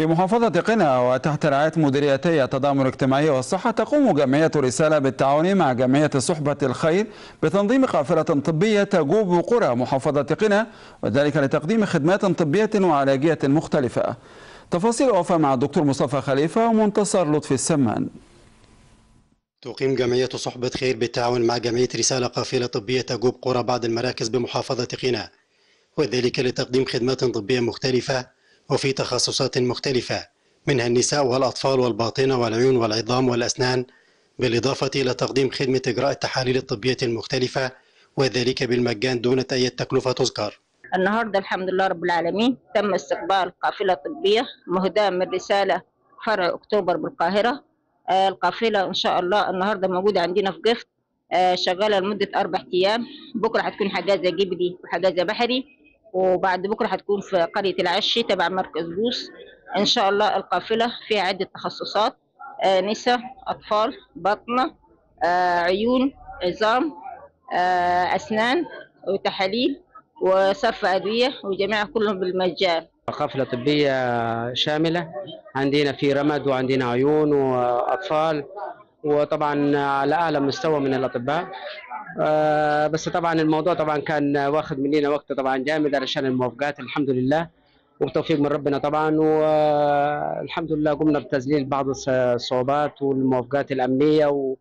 في محافظة قنا وتحت رعاية مديريتي التضامن الاجتماعي والصحة تقوم جمعية رسالة بالتعاون مع جمعية صحبة الخير بتنظيم قافلة طبية تجوب قرى محافظة قنا وذلك لتقديم خدمات طبية وعلاجية مختلفة تفاصيل وفاة مع الدكتور مصطفى خليفة ومنتصر لطفي السمان تقيم جمعية صحبة خير بالتعاون مع جمعية رسالة قافلة طبية تجوب قرى بعض المراكز بمحافظة قنا وذلك لتقديم خدمات طبية مختلفة وفي تخصصات مختلفة منها النساء والأطفال والباطنة والعيون والعظام والأسنان بالإضافة إلى تقديم خدمة إجراء التحاليل الطبية المختلفة وذلك بالمجان دون أي تكلفة تذكر النهارده الحمد لله رب العالمين تم استقبال قافلة طبية مهداة من رسالة فرع أكتوبر بالقاهرة آه القافلة إن شاء الله النهارده موجودة عندنا في قفط آه شغالة لمدة أربع أيام بكرة هتكون حجازة جبلي وحجازة بحري وبعد بكرة هتكون في قرية العشي تبع مركز بوس إن شاء الله القافلة فيها عدة تخصصات آه نساء أطفال بطنة آه عيون عظام آه أسنان وتحاليل وصرف أدوية وجميع كلهم بالمجان قافلة طبية شاملة عندنا في رمد وعندنا عيون وأطفال وطبعا على أعلى مستوى من الأطباء آه بس طبعا الموضوع طبعا كان واخد مننا وقت طبعا جامد علشان الموافقات الحمد لله وبتوفيق من ربنا طبعا والحمد لله قمنا بتذليل بعض الصعوبات والموافقات الأمنية و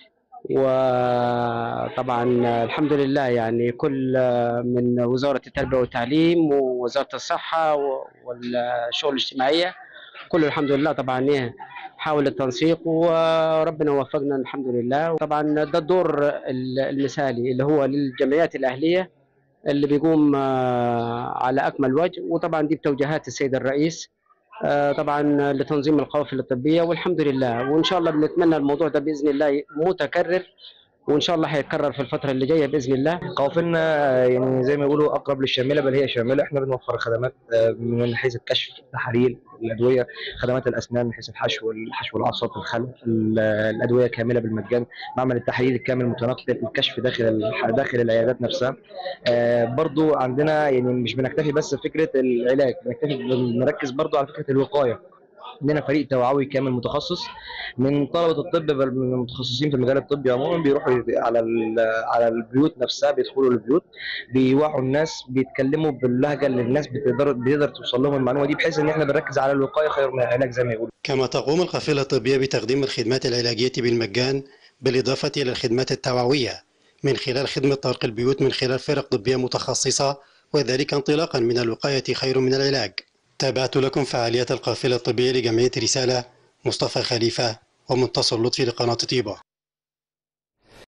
وطبعا الحمد لله يعني كل من وزارة التربية والتعليم ووزارة الصحة والشؤون الاجتماعية كله الحمد لله طبعا ايه حاول التنسيق وربنا وفقنا الحمد لله طبعا ده الدور المثالي اللي هو للجمعيات الأهلية اللي بيقوم على أكمل وجه وطبعا دي بتوجيهات السيد الرئيس طبعا لتنظيم القوافل الطبية والحمد لله وإن شاء الله بنتمنى الموضوع ده بإذن الله متكرر وان شاء الله هيتكرر في الفتره اللي جايه باذن الله قوافلنا يعني زي ما يقولوا اقرب للشامله بل هي شامله احنا بنوفر خدمات من حيث الكشف التحاليل الادويه خدمات الاسنان من حيث الحشو الحشو العصب الخلع الادويه كامله بالمجان معمل التحاليل الكامل متنقل الكشف داخل داخل العيادات نفسها برضو عندنا يعني مش بنكتفي بس بفكره العلاج بنكتفي بنركز برضو على فكره الوقايه عندنا فريق توعوي كامل متخصص من طلبه الطب من المتخصصين في المجال الطبي عموما بيروحوا على على البيوت نفسها بيدخلوا البيوت بيوعوا الناس بيتكلموا باللهجه اللي الناس بتقدر بتقدر توصل لهم المعلومه دي بحيث ان احنا بنركز على الوقايه خير من العلاج زي ما يقولوا. كما تقوم القافله الطبيه بتقديم الخدمات العلاجيه بالمجان بالاضافه الى الخدمات التوعويه من خلال خدمه طرق البيوت من خلال فرق طبيه متخصصه وذلك انطلاقا من الوقايه خير من العلاج. تابعت لكم فعاليات القافلة الطبية لجمعية رسالة مصطفى خليفة ومنتصر لطفي لقناة طيبة